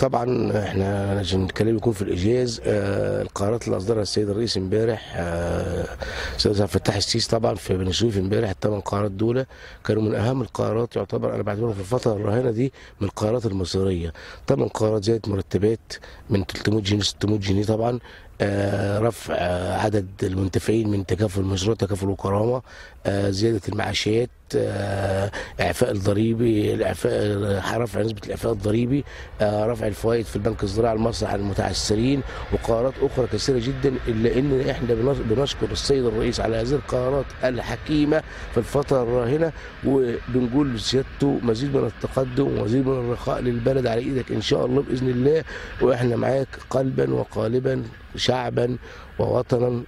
طبعا احنا عشان الكلام يكون في الايجاز آه، القرارات اللي اصدرها السيد الرئيس امبارح آه، السيد عبد الفتاح السيسي طبعا في بني سويف امبارح الثمان قرارات دول كانوا من اهم القرارات يعتبر انا بعتبرهم في الفتره الراهنه دي من القرارات المصيريه ثمان قرارات زياده مرتبات من 300 جنيه ل 600 جنيه طبعا آه، رفع آه، عدد المنتفعين من تكافل المشروع تكافل وكرامه آه، زياده المعاشات آه، اعفاء الضريبي الاعفاء رفع نسبه الاعفاء الضريبي آه، رفع الفوائد في البنك الزراعي المصري على المتعثرين وقرارات اخرى كثيره جدا الا ان احنا بنش- بنشكر السيد الرئيس على هذه القرارات الحكيمه في الفتره الراهنه وبنقول لسيادته مزيد من التقدم ومزيد من الرخاء للبلد على ايدك ان شاء الله باذن الله واحنا معاك قلبا وقالبا شعبا ووطنا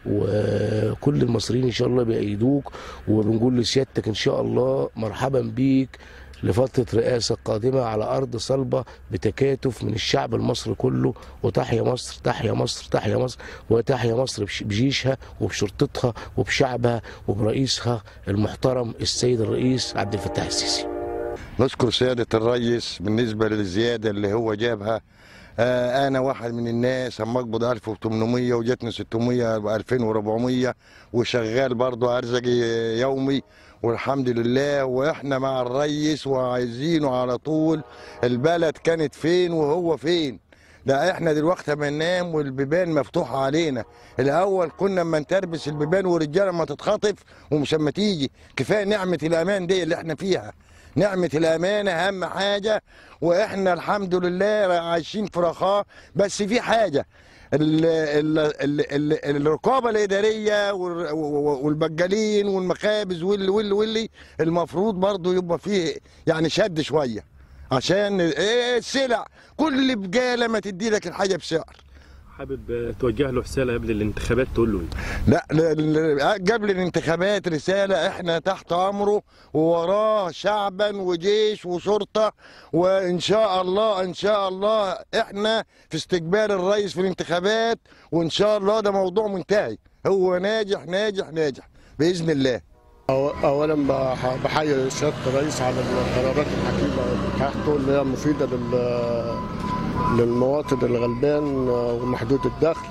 وكل المصريين ان شاء الله بيأيدوك وبنقول لسيادتك ان شاء الله مرحبا بيك لفترة رئاسة قادمة على أرض صلبة بتكاتف من الشعب المصري كله وتحيا مصر تحيا مصر تحيا مصر وتحيا مصر بش- بجيشها وبشرطتها وبشعبها وبرئيسها المحترم السيد الرئيس عبد الفتاح السيسي نشكر سيادة الرئيس بالنسبة للزيادة اللي هو جابها آه أنا واحد من الناس أما أقبض 1800 وجاتني 600 ب 2400 وشغال برضه أرزقي يومي والحمد لله وإحنا مع الرئيس وعايزينه على طول البلد كانت فين وهو فين لا احنا دلوقتي بننام والبيبان مفتوحه علينا الاول كنا اما نتربس البيبان والرجاله ما تتخطف ومش اما تيجي كفايه نعمه الامان دي اللي احنا فيها نعمة الأمانة أهم حاجة وإحنا الحمد لله عايشين في رخاء بس في حاجة ال ال ال ال الرقابة الإدارية وال- والبجالين والمخابز واللي واللي واللي المفروض برضو يبقى فيه يعني شد شوية عشان إيه السلع كل بجالة ما تدي لك الحاجة بسعر حابب توجه له رساله قبل الانتخابات تقول له ايه؟ لا ل- ل- قبل الانتخابات رسالة احنا تحت امره ووراه شعبا وجيش وشرطة وان شاء الله ان شاء الله احنا في استقبال الرئيس في الانتخابات وان شاء الله ده موضوع منتهي هو ناجح ناجح ناجح باذن الله أو- اولا بح- بحيي سياده الرئيس على القرارات الحكيمه بتاعته اللي هي مفيده لل للمواطن الغلبان ومحدود الدخل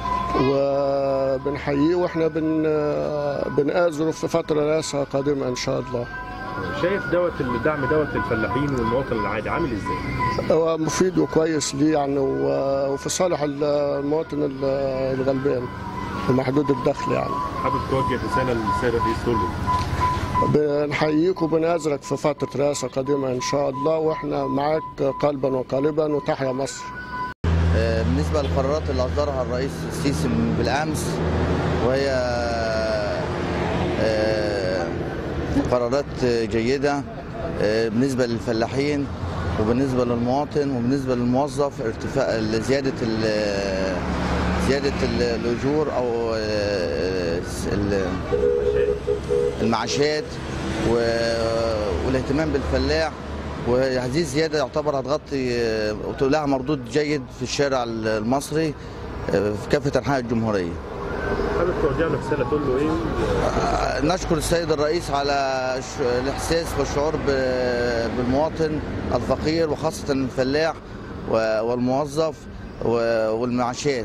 وبنحييه واحنا بن بنآزره في فتره رئاسه قادمه ان شاء الله شايف دوت الدعم دوت للفلاحين والمواطن العادي عامل ازاي؟ هو مفيد وكويس ليه يعني و- وفي صالح المواطن ال- الغلبان ومحدود الدخل يعني حابب توجه رساله للسيد الرئيس تقول له إيه؟ بنحييك وبنأزرك في فترة رئاسة قادمة إن شاء الله وإحنا معاك قلبا وقالبا وتحيا مصر آه، بالنسبة للقرارات اللي أصدرها الرئيس السيسي بالأمس وهي آه، قرارات جيدة آه، بالنسبة للفلاحين وبالنسبة للمواطن وبالنسبة للموظف ارتفاع زيادة ال- زيادة ال- الأجور أو آه، ال- المعاشات و- والاهتمام بالفلاح وهذه الزيادة يعتبر هتغطي آه، لها مردود جيد في الشارع المصري آه، في كافة أنحاء الجمهورية حابب توجه له رساله تقول له ايه؟ آه، نشكر السيد الرئيس على ش- الإحساس والشعور ب- بالمواطن الفقير وخاصة الفلاح و- والموظف و- والمعاشات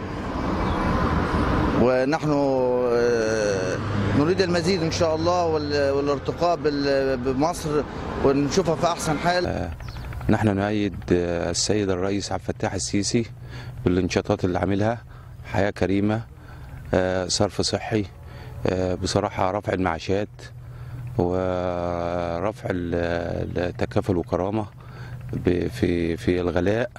ونحن آه، نريد المزيد إن شاء الله وال- والارتقاء بال- بمصر ونشوفها في أحسن حال نحن نؤيد آه، السيد الرئيس عبد الفتاح السيسي بالانشاطات اللي عاملها حياة كريمة آه، صرف صحي آه، بصراحة رفع المعاشات ورفع ال- التكافل وكرامة ب- في في الغلاء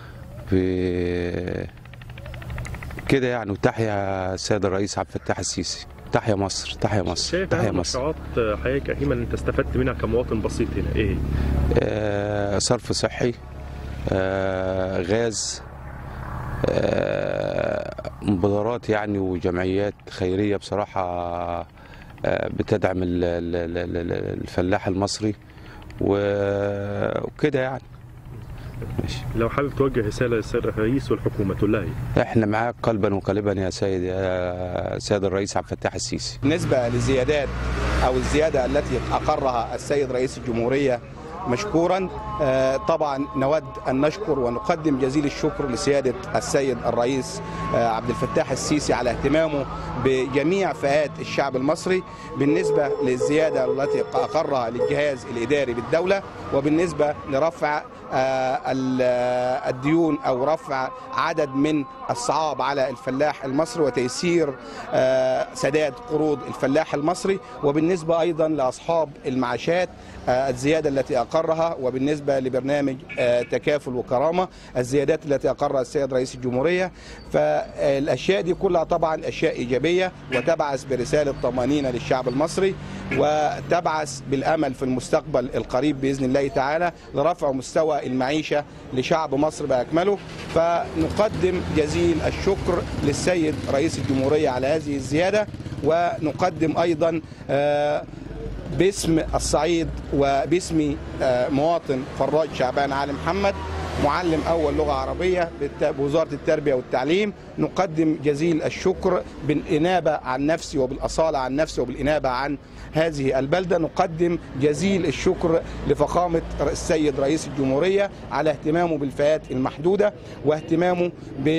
ب- كده يعني وتحيا السيد الرئيس عبد الفتاح السيسي تحيا مصر تحيا مصر شايف تحيا اهم مصر مشروعات حضرتك اهيما انت استفدت منها كمواطن بسيط هنا ايه هي؟ آه، صرف صحي آه، غاز آه، مبادرات يعني وجمعيات خيرية بصراحة آه، بتدعم ال- ال- ال- ال- الفلاح المصري و- وكده يعني ماشي لو حابب توجه رساله للسيد الرئيس والحكومه تقول لها ايه؟ احنا معاك قلبا وقالبا يا سيد يا سيد الرئيس عبد الفتاح السيسي بالنسبة للزيادات أو الزيادة التي أقرها السيد رئيس الجمهورية مشكورا آه، طبعا نود ان نشكر ونقدم جزيل الشكر لسياده السيد الرئيس آه، عبد الفتاح السيسي على اهتمامه بجميع فئات الشعب المصري بالنسبه للزياده التي اقرها للجهاز الاداري بالدوله وبالنسبه لرفع آه، ال- آه، الديون او رفع عدد من الصعاب على الفلاح المصري وتيسير آه، سداد قروض الفلاح المصري وبالنسبه ايضا لاصحاب المعاشات آه، الزياده التي اقرها وبالنسبه لبرنامج آه، تكافل وكرامه الزيادات التي اقرها السيد رئيس الجمهوريه فالاشياء دي كلها طبعا اشياء ايجابيه وتبعث برساله طمانينه للشعب المصري وتبعث بالامل في المستقبل القريب باذن الله تعالى لرفع مستوى المعيشه لشعب مصر باكمله فنقدم جزيل الشكر للسيد رئيس الجمهوريه على هذه الزياده ونقدم ايضا آه، باسم الصعيد وباسم آه، مواطن فراج شعبان علي محمد معلم اول لغه عربيه بالت- بوزاره التربيه والتعليم نقدم جزيل الشكر بالانابه عن نفسي وبالاصاله عن نفسي وبالانابه عن هذه البلده نقدم جزيل الشكر لفخامه السيد رئيس الجمهوريه على اهتمامه بالفئات المحدوده واهتمامه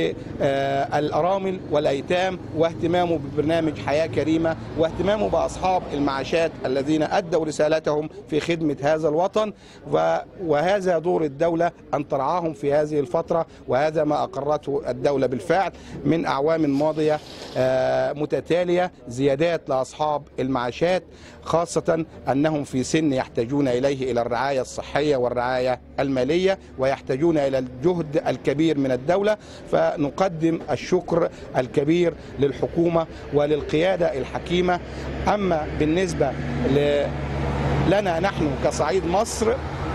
بالارامل والايتام واهتمامه ببرنامج حياه كريمه واهتمامه باصحاب المعاشات الذين ادوا رسالتهم في خدمه هذا الوطن و- وهذا دور الدوله ان ترعاهم في هذه الفتره وهذا ما اقرته الدوله بالفعل من اعوام ماضيه آه، متتاليه زيادات لاصحاب المعاشات خاصه انهم في سن يحتاجون اليه الى الرعايه الصحيه والرعايه الماليه ويحتاجون الى الجهد الكبير من الدوله فنقدم الشكر الكبير للحكومه وللقياده الحكيمه اما بالنسبه ل لنا نحن كصعيد مصر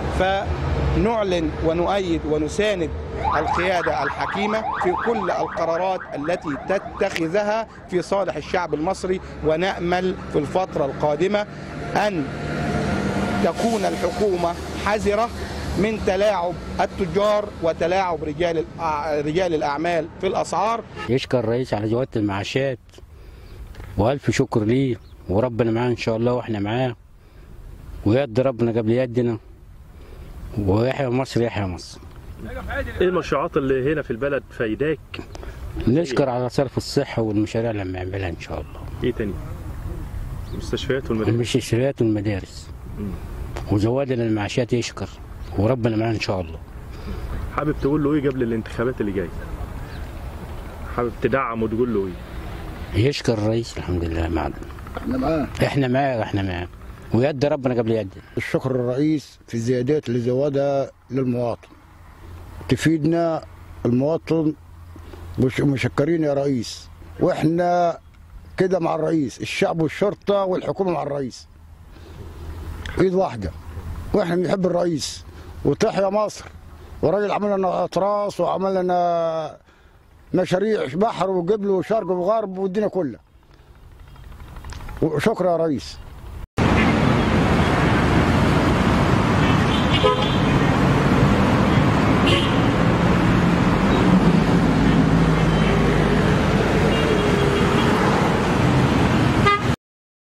فنعلن ونؤيد ونساند القيادة الحكيمة في كل القرارات التي تتخذها في صالح الشعب المصري ونأمل في الفترة القادمة أن تكون الحكومة حذرة من تلاعب التجار وتلاعب رجال الأع- رجال الأعمال في الأسعار يشكر الرئيس على زيادة المعاشات وألف شكر ليه وربنا معاه إن شاء الله وإحنا معاه ويد ربنا قبل يدنا ويحيى مصر يحيى مصر ايه المشروعات اللي هنا في البلد فايداك نشكر على صرف الصحة والمشاريع اللي عم يعملها إن شاء الله ايه تاني المستشفيات والمدارس المستشفيات والمدارس وزواد المعاشات يشكر وربنا معاه إن شاء الله حابب تقول له ايه قبل الانتخابات اللي جايه حابب تدعم وتقول له ايه يشكر الرئيس الحمد لله معنا احنا معاه إحنا معاه إحنا معاه ويد ربنا قبل يدنا الشكر الرئيس في الزيادات اللي زودها للمواطن تفيدنا المواطن مش مشكرين يا رئيس واحنا كده مع الرئيس الشعب والشرطه والحكومه مع الرئيس ايد واحده واحنا بنحب الرئيس وتحيا مصر والراجل عمل لنا اطراس وعمل لنا مشاريع بحر وجبل وشرق وغرب والدنيا كلها وشكرا يا رئيس